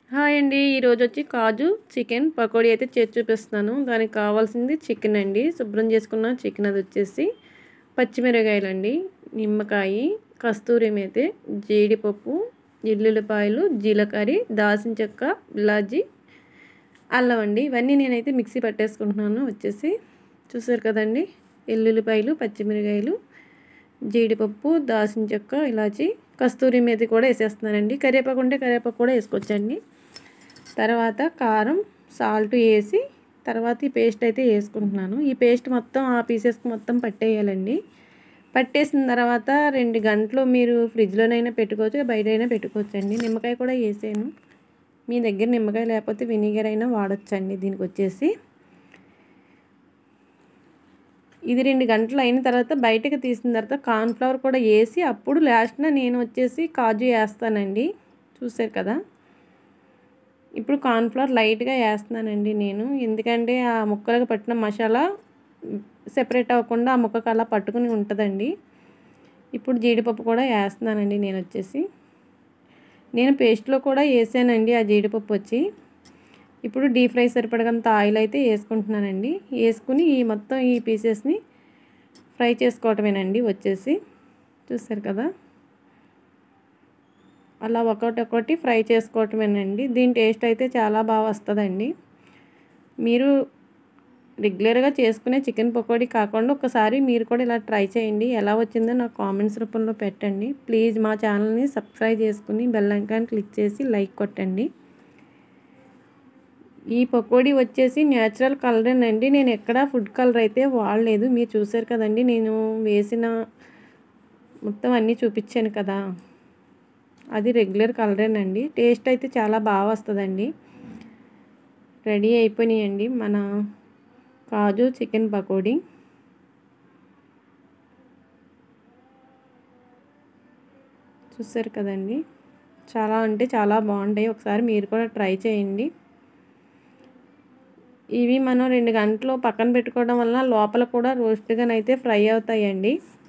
hi అండి ఈరోజు వచ్చి కాజు చికెన్ పకోడీ అయితే చేసి చూపిస్తున్నాను దానికి కావాల్సింది చికెన్ అండి శుభ్రం చేసుకున్న చికెన్ అది వచ్చేసి పచ్చిమిరకాయలు అండి నిమ్మకాయ కస్తూరి మేతి జీడిపప్పు ఎల్లుల్లిపాయలు జీలకర్ర దాల్చిన చెక్క ఇలాచి అల్లం అండి ఇవన్నీ నేనైతే మిక్సీ పట్టేసుకుంటున్నాను వచ్చేసి చూసారు కదండి ఎల్లుల్లిపాయలు పచ్చిమిరకాయలు జీడిపప్పు దాల్చిన చెక్క ఇలాచి కస్తూరి మేతి కూడా వేసేస్తున్నానండి కరివేపాకు ఉంటే కరివేపాకు కూడా వేసుకోవచ్చండి తర్వాత కారం సాల్ట్ వేసి తర్వాత ఈ పేస్ట్ అయితే వేసుకుంటున్నాను ఈ పేస్ట్ మొత్తం ఆ పీసెస్కి మొత్తం పట్టేయాలండి పట్టేసిన తర్వాత రెండు గంటలు మీరు ఫ్రిడ్జ్లోనైనా పెట్టుకోవచ్చు బయట అయినా పెట్టుకోవచ్చండి నిమ్మకాయ కూడా వేసాను మీ దగ్గర నిమ్మకాయ లేకపోతే వినిగర్ అయినా వాడచ్చండి దీనికి వచ్చేసి ఇది రెండు గంటలు అయిన తర్వాత బయటకు తీసిన తర్వాత కార్న్ఫ్లవర్ కూడా వేసి అప్పుడు లాస్ట్న నేను వచ్చేసి కాజు వేస్తానండి చూసారు కదా ఇప్పుడు కార్న్ఫ్లవర్ లైట్గా వేస్తున్నానండి నేను ఎందుకంటే ఆ ముక్కలకు పట్టిన మసాలా సెపరేట్ అవ్వకుండా ఆ ముక్కకు అలా పట్టుకుని ఉంటుందండి ఇప్పుడు జీడిపప్పు కూడా వేస్తున్నానండి నేను వచ్చేసి నేను పేస్ట్లో కూడా వేసానండి ఆ జీడిపప్పు వచ్చి ఇప్పుడు డీప్ ఫ్రై సరిపడగంత ఆయిల్ అయితే వేసుకుంటున్నానండి వేసుకుని ఈ మొత్తం ఈ పీసెస్ని ఫ్రై చేసుకోవటమేనండి వచ్చేసి చూసారు కదా అలా ఒకటి ఒకటి ఫ్రై చేసుకోవటమేనండి దీని టేస్ట్ అయితే చాలా బాగా వస్తుందండి మీరు రెగ్యులర్గా చేసుకునే చికెన్ పకోడీ కాకుండా ఒకసారి మీరు కూడా ఇలా ట్రై చేయండి ఎలా వచ్చిందో నాకు కామెంట్స్ రూపంలో పెట్టండి ప్లీజ్ మా ఛానల్ని సబ్స్క్రైబ్ చేసుకుని బెల్ ఐకాన్ క్లిక్ చేసి లైక్ కొట్టండి ఈ పకోడీ వచ్చేసి న్యాచురల్ కలరేనండి నేను ఎక్కడ ఫుడ్ కలర్ అయితే వాడలేదు మీరు చూసారు కదండి నేను వేసిన మొత్తం అన్నీ చూపించాను కదా అది రెగ్యులర్ కలరేనండి టేస్ట్ అయితే చాలా బాగా వస్తుందండి రెడీ అయిపోయినాయండి మన కాజు చికెన్ పకోడీ చూసారు కదండి చాలా అంటే చాలా బాగుంటాయి ఒకసారి మీరు కూడా ట్రై చేయండి ఇవి మనం రెండు గంటలు పక్కన పెట్టుకోవడం వల్ల లోపల కూడా రోస్ట్గానైతే ఫ్రై అవుతాయండి